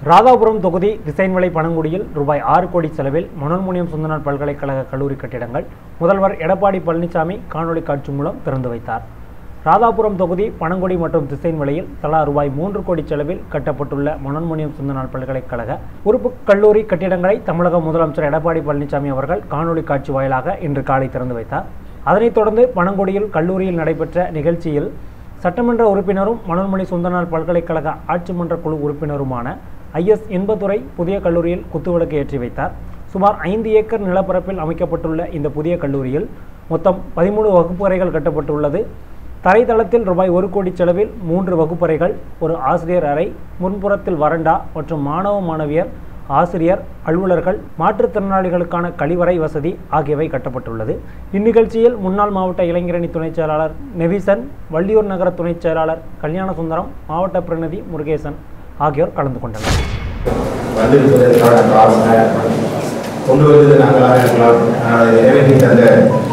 ராதாபுரம் தொகுதி திசைன்மலை பனங்குடியில் ரூபாய் ஆறு கோடி செலவில் மனோன்முனியம் சுந்தரனார் பல்கலைக்கழக கல்லூரி கட்டிடங்கள் முதல்வர் எடப்பாடி பழனிசாமி காணொலி காட்சி மூலம் திறந்து வைத்தார் ராதாபுரம் தொகுதி பனங்குடி மற்றும் திசைன்மலையில் தலா ரூபாய் மூன்று கோடி செலவில் கட்டப்பட்டுள்ள மனோன்முனியம் சுந்தரனார் பல்கலைக்கழக உறுப்பு கல்லூரி கட்டிடங்களை தமிழக முதலமைச்சர் எடப்பாடி பழனிசாமி அவர்கள் காணொலி காட்சி வாயிலாக இன்று காலை திறந்து வைத்தார் அதனைத் தொடர்ந்து பனங்குடியில் கல்லூரியில் நடைபெற்ற நிகழ்ச்சியில் சட்டமன்ற உறுப்பினரும் மனோன்மணி சுந்தரனார் பல்கலைக்கழக ஆட்சிமன்ற குழு உறுப்பினருமான ஐஎஸ் இன்பதுரை புதிய கல்லூரியில் குத்துவிளக்கு ஏற்றி வைத்தார் சுமார் ஐந்து ஏக்கர் நிலப்பரப்பில் அமைக்கப்பட்டுள்ள இந்த புதிய கல்லூரியில் மொத்தம் பதிமூணு வகுப்பறைகள் கட்டப்பட்டுள்ளது தரைத்தளத்தில் ரூபாய் ஒரு கோடி செலவில் மூன்று வகுப்பறைகள் ஒரு ஆசிரியர் அறை முன்புறத்தில் வரண்டா மற்றும் மாணவ மாணவியர் ஆசிரியர் அலுவலர்கள் மாற்றுத்திறனாளிகளுக்கான கழிவறை வசதி ஆகியவை கட்டப்பட்டுள்ளது இந்நிகழ்ச்சியில் முன்னாள் மாவட்ட இளைஞரணி துணைச் செயலாளர் நெவிசன் வள்ளியூர் நகர துணைச் செயலாளர் கல்யாணசுந்தரம் மாவட்ட பிரதிநிதி முருகேசன் ஆகியோர் கலந்து கொண்டனர் வந்திருப்பதற்கான காரணம் கொண்டு வந்தது நாங்களாக இருக்கலாம் ஆனால் அதை நிறைவேற்றி தந்த